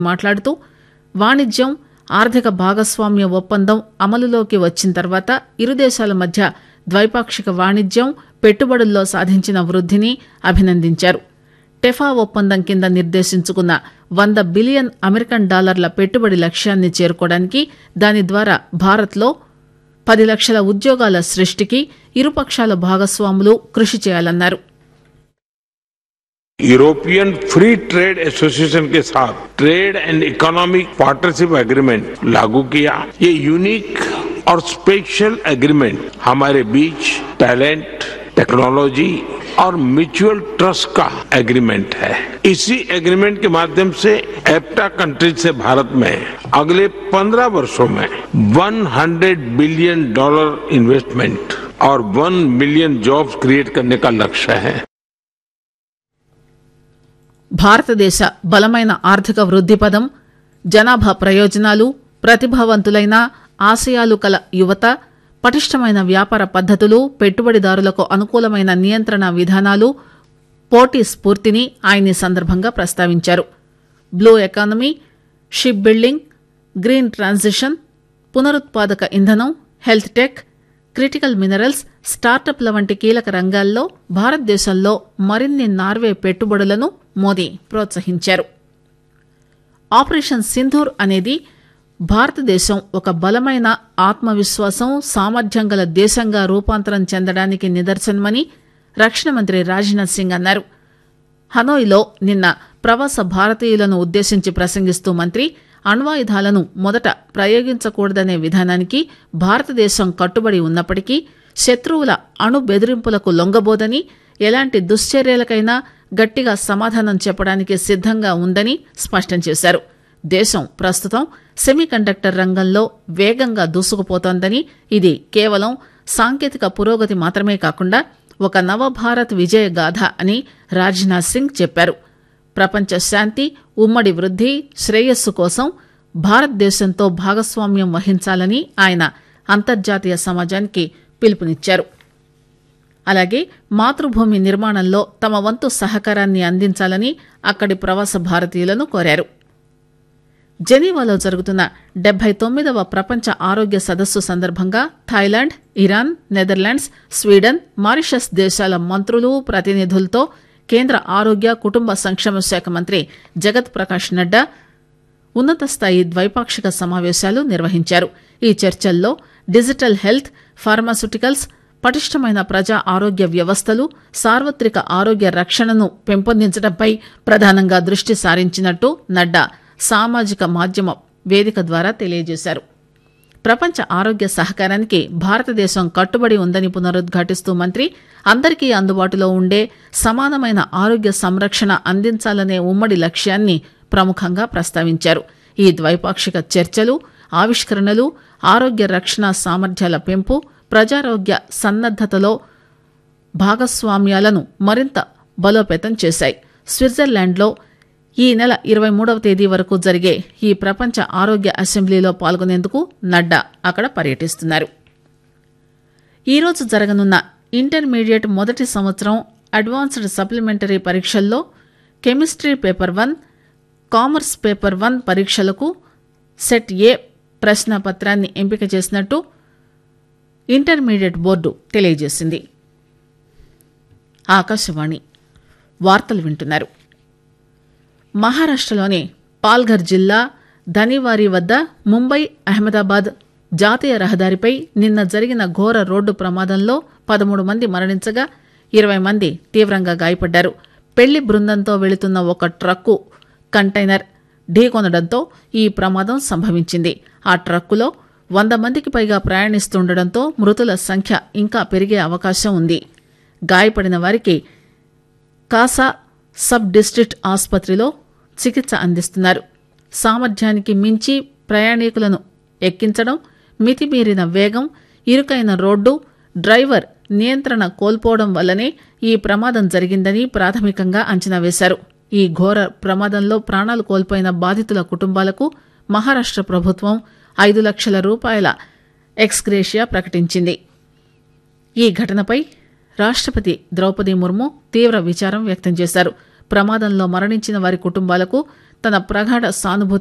మాట్లాడుతూ వాణిజ్యం ఆర్థిక భాగస్వామ్య ఒప్పందం అమలులోకి వచ్చిన తర్వాత ఇరు దేశాల మధ్య ద్వైపాక్షిక వాణిజ్యం పెట్టుబడుల్లో సాధించిన వృద్దిని అభినందించారు టెఫా ఒప్పందం కింద నిర్దేశించుకున్న వంద బిలియన్ అమెరికన్ డాలర్ల పెట్టుబడి లక్ష్యాన్ని చేరుకోవడానికి దాని ద్వారా భారత్లో పది లక్షల ఉద్యోగాల సృష్టికి ఇరుపక్షాల భాగస్వాములు కృషి చేయాలన్నారు यूरोपियन फ्री ट्रेड एसोसिएशन के साथ trade and economic partnership agreement लागू किया ये यूनिक और स्पेशल एग्रीमेंट हमारे बीच टैलेंट टेक्नोलॉजी और म्यूचुअल ट्रस्ट का एग्रीमेंट है इसी एग्रीमेंट के माध्यम से एप्टा कंट्रीज से भारत में अगले 15 वर्षों में 100 बिलियन डॉलर इन्वेस्टमेंट और 1 मिलियन जॉब्स क्रिएट करने का लक्ष्य है భారతదేశ బలమైన ఆర్థిక వృద్ది పదం జనాభా ప్రయోజనాలు ప్రతిభావంతులైన ఆశయాలు కల యువత పటిష్టమైన వ్యాపార పద్దతులు పెట్టుబడిదారులకు అనుకూలమైన నియంత్రణ విధానాలు పోటీ స్ఫూర్తిని ఆయన ఈ సందర్భంగా ప్రస్తావించారు blue economy ship building green transition పునరుత్పాదక ఇంధనం హెల్త్ టెక్ క్రిటికల్ మినరల్స్ స్టార్టప్ల వంటి కీలక రంగాల్లో భారతదేశంలో మరిన్ని నార్వే పెట్టుబడులను మోదీ ప్రోత్సహించారు ఆపరేషన్ సింధూర్ అనేది భారతదేశం ఒక బలమైన ఆత్మవిశ్వాసం సామర్థ్యం గల దేశంగా రూపాంతరం చెందడానికి నిదర్శనమని రక్షణ మంత్రి రాజ్నాథ్ సింగ్ అన్నారు హనోయిలో నిన్న ప్రవాస భారతీయులను ఉద్దేశించి ప్రసంగిస్తూ మంత్రి అణ్వాయుధాలను మొదట ప్రయోగించకూడదనే విధానానికి భారతదేశం కట్టుబడి ఉన్నప్పటికీ శత్రువుల అణు బెదిరింపులకు లొంగబోదని ఎలాంటి దుశ్చర్యలకైనా గట్టిగా సమాధానం చెప్పడానికి సిద్దంగా ఉందని స్పష్టం చేశారు దేశం ప్రస్తుతం సెమీకండక్టర్ రంగంలో వేగంగా దూసుకుపోతోందని ఇది కేవలం సాంకేతిక పురోగతి మాత్రమే కాకుండా ఒక నవభారత్ విజయ గాథ అని రాజ్నాథ్ సింగ్ చెప్పారు ప్రపంచ శాంతి ఉమ్మడి వృద్ది శ్రేయస్సు కోసం భారతదేశంతో భాగస్వామ్యం వహించాలని ఆయన అంతర్జాతీయ సమాజానికి పిలుపునిచ్చారు అలాగే మాతృభూమి నిర్మాణంలో తమ వంతు సహకారాన్ని అందించాలని అక్కడి ప్రవాస భారతీయులను కోరారు జెనీవాలో జరుగుతున్న డెబ్బై తొమ్మిదవ ప్రపంచ ఆరోగ్య సదస్సు సందర్భంగా Thailand Iran Netherlands Sweden Mauritius దేశాల మంత్రులు ప్రతినిధులతో కేంద్ర ఆరోగ్య కుటుంబ సంక్షేమ శాఖ మంత్రి జగత్ ప్రకాష్ నడ్డా ఉన్నత స్థాయి ద్వైపాక్షిక సమావేశాలు నిర్వహించారు ఈ చర్చల్లో డిజిటల్ హెల్త్ ఫార్మాస్యూటికల్స్ పటిష్టమైన ప్రజా ఆరోగ్య వ్యవస్థలు సార్వత్రిక ఆరోగ్య రక్షణను పెంపొందించడంపై ప్రధానంగా దృష్టి సారించినట్టు నడ్డా సామాజిక మాధ్యమ వేదిక ద్వారా తెలియజేశారు ప్రపంచ ఆరోగ్య సహకారానికి భారతదేశం కట్టుబడి ఉందని పునరుద్ఘాటిస్తూ మంత్రి అందరికీ అందుబాటులో ఉండే సమానమైన ఆరోగ్య సంరక్షణ అందించాలనే ఉమ్మడి లక్ష్యాన్ని ప్రముఖంగా ప్రస్తావించారు ఈ ద్వైపాక్షిక చర్చలు ఆవిష్కరణలు ఆరోగ్య రక్షణ సామర్థ్యాల పెంపు ప్రజారోగ్య సన్నద్దతలో భాగస్వామ్యాలను మరింత బలోపేతం చేశాయి స్విట్జర్లాండ్లో ఈ నెల ఇరవై మూడవ తేదీ వరకు జరిగే ఈ ప్రపంచ ఆరోగ్య అసెంబ్లీలో పాల్గొనేందుకు నడ్డా అక్కడ పర్యటిస్తున్నారు ఈరోజు జరగనున్న ఇంటర్మీడియట్ మొదటి సంవత్సరం అడ్వాన్స్డ్ సప్లిమెంటరీ పరీక్షల్లో chemistry paper one commerce paper one పరీక్షలకు సెట్ ఏ ప్రశ్నపత్రాన్ని ఎంపిక చేసినట్టు ఇంటర్మీడియట్ బోర్డు తెలియజేసింది ఆకాశవాణి వార్తలు వింటున్నారు మహారాష్టలోని పాల్ఘర్ జిల్లా ధనివారి వద్ద ముంబై అహ్మదాబాద్ జాతీయ రహదారిపై నిన్న జరిగిన ఘోర రోడ్డు ప్రమాదంలో పదమూడు మంది మరణించగా ఇరవై మంది తీవ్రంగా గాయపడ్డారు పెళ్లి బృందంతో వెళుతున్న ఒక ట్రక్కు కంటైనర్ ఢీకొనడంతో ఈ ప్రమాదం సంభవించింది ఆ ట్రక్కులో వంద మందికి పైగా ప్రయాణిస్తుండటంతో మృతుల సంఖ్య ఇంకా పెరిగే అవకాశం ఉంది గాయపడిన వారికి కాసా సబ్ డిస్టిక్ట్ ఆసుపత్రిలో చికిత్స అందిస్తున్నారు సామర్థ్యానికి మించి ప్రయాణికులను ఎక్కించడం మితిమీరిన వేగం ఇరుకైన రోడ్డు డ్రైవర్ నియంత్రణ కోల్పోవడం వల్లనే ఈ ప్రమాదం జరిగిందని ప్రాథమికంగా అంచనా వేశారు ఈ ఘోర ప్రమాదంలో ప్రాణాలు కోల్పోయిన బాధితుల కుటుంబాలకు మహారాష్ట ప్రభుత్వం ఐదు లక్షల రూపాయల ఎక్స్గ్రేషియా ప్రకటించింది ఈ ఘటనపై రాష్టపతి ద్రౌపది ముర్ము తీవ్ర విచారం వ్యక్తం చేశారు ప్రమాదంలో మరణించిన వారి కుటుంబాలకు తన ప్రగాఢ సానుభూతి